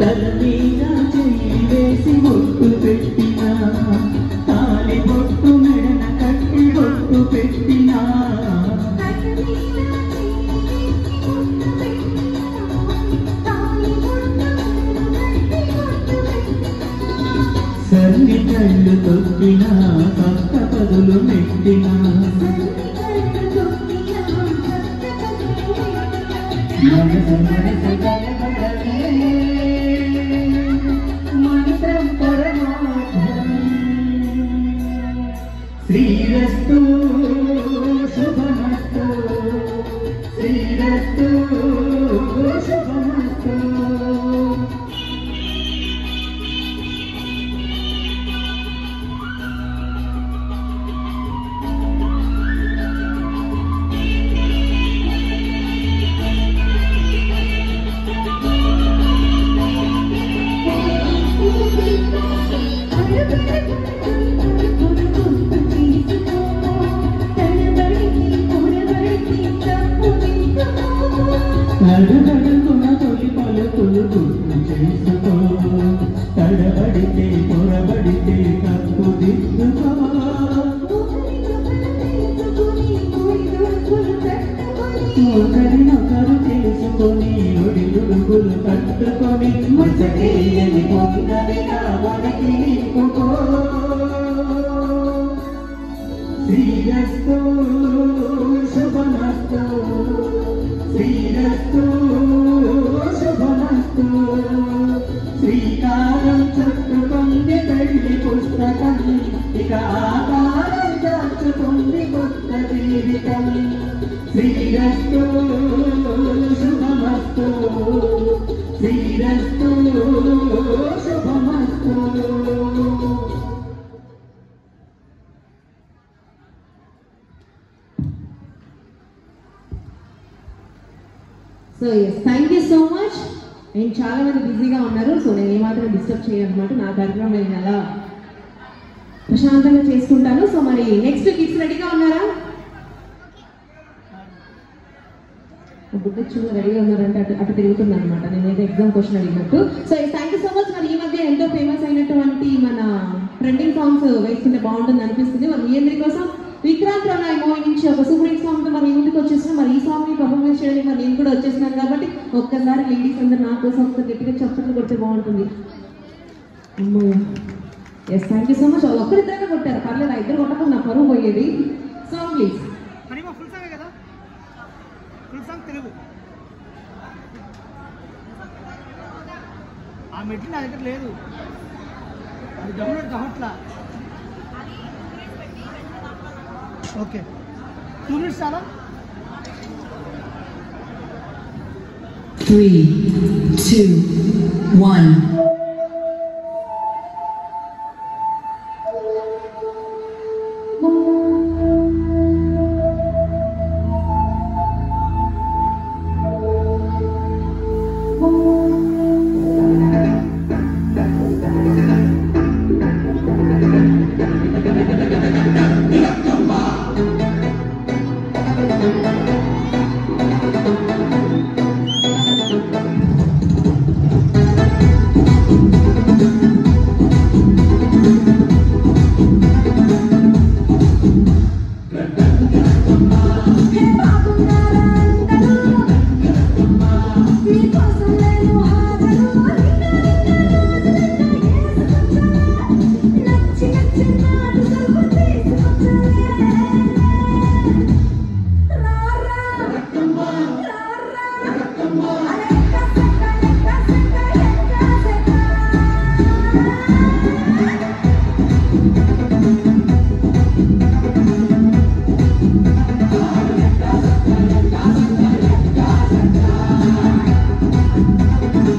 తల మీద చెయ్యి వేసి బొట్టు పెట్టినా తాలి బొట్టు మెడన కట్టి బొట్టు పెట్టినా సన్ని కళ్ళు తొక్కినా పక్క పదులు మెట్టినా మనసు మనసు కలబడలే, మంత్రం పరమార్థం. శ్రీరస్తు శుభమస్తు శ్రీరస్తు శుభమస్తు నడుగడుగున తొలి పలుకులు గుర్తు చేసుకో తడబడితే పొరబడితే తప్పు దిద్దుకో ఒకరినొకరు తెలుసుకొని ఒడిదుడుకులు కట్టుకొని ముసకేయని పొందని కావడికి నింపుకో శ్రీరస్తు శుభమస్తు శ్రీరస్తు శుభమస్తు శ్రీకారం చుట్టుకుంది పెళ్లి పుస్తకం ఇక ఆకారం దాచుకుంది కొత్త జీవితం శ్రీరస్తు శుభమస్తు శ్రీరస్తు శుభమస్తు so yes thank you so much నేను చాలా మంది బిజీగా ఉన్నారు సో నేను ఏమాత్రం డిస్టర్బ్ చేయనమాట నా కార్యక్రమం నేను అలా ప్రశాంతంగా చేసుకుంటాను సో మరి నెక్స్ట్ కిడ్స్ రెడీగా ఉన్నారా బుద్ధచ్చులు రెడీగా ఉన్నారంటే అటు అటు తిరుగుతుంది అనమాట నేను ఏదో ఎగ్జామ్ క్వశ్చన్ అడిగినట్టు so thank you so much మరి ఈ మధ్య ఎంతో ఫేమస్ అయినటువంటి మన ట్రెండింగ్ సాంగ్స్ వేస్తుంటే బాగుంటుంది అనిపిస్తుంది మరి మీ అందరి కోసం విక్రాంత్ రాయ్ మూవీ నుంచి ఒక సూపర్ హిట్ సాంగ్ మరి ముందుకు వచ్చేసిన మరి ఈ సాంగ్ ని పర్ఫార్మెన్స్ చేయడానికి మరి నేను కూడా వచ్చేసినాను కాబట్టి ఒక్కసారి లేడీస్ అందరు నా కోసం ఒక్క గట్టిగా చప్పట్లు కొడితే బాగుంటుంది yes thank you so much ఒక్కరిద్దరే కొట్టారు పర్లేదు ఆ ఇద్దరు కొట్టకుండా నా పరువు పోయేది సాంగ్ ప్లీజ్ హనీమా ఫుల్ సాంగ్ కదా ఫుల్ సాంగ్ తెలుగు ఆ మెట్లు నా దగ్గర లేదు అది డౌన్లోడ్ కావట్లా ఓకే టూ మినిట్స్ చాలా Three, two, one. Thank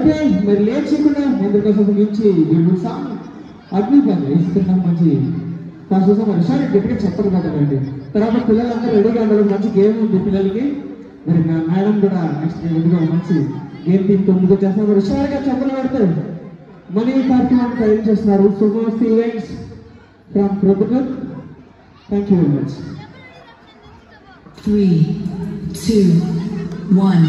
okay మరి లేట్ చేయకుండా అందరి కోసం మించి వీళ్ళు సాంగ్ అద్భుతంగా ఇస్తున్నాం మంచి దాని కోసం మరి సార్ గట్టిగా చెప్పరు కదండి తర్వాత పిల్లలందరూ రెడీగా ఉండాలి మంచి గేమ్ ఉంది పిల్లలకి మరి నా మేడం కూడా నెక్స్ట్ ఎందుకు మంచి గేమ్ టీంతో ముందుకు చేస్తున్నారు మరి హుషారుగా చెప్పలు పెడితే మనీ కార్యక్రమాన్ని తయారు చేస్తున్నారు సుమోస్ ఈవెంట్స్ ఫ్రమ్ ప్రభుత్వం thank you very much Three, two, one.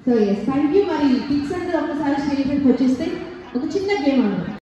So yes thank you మరి కిడ్స్ అందరూ ఒక్కసారి స్టేజ్ మీదకి వచ్చేస్తే ఒక చిన్న గేమ్ ఆడదాం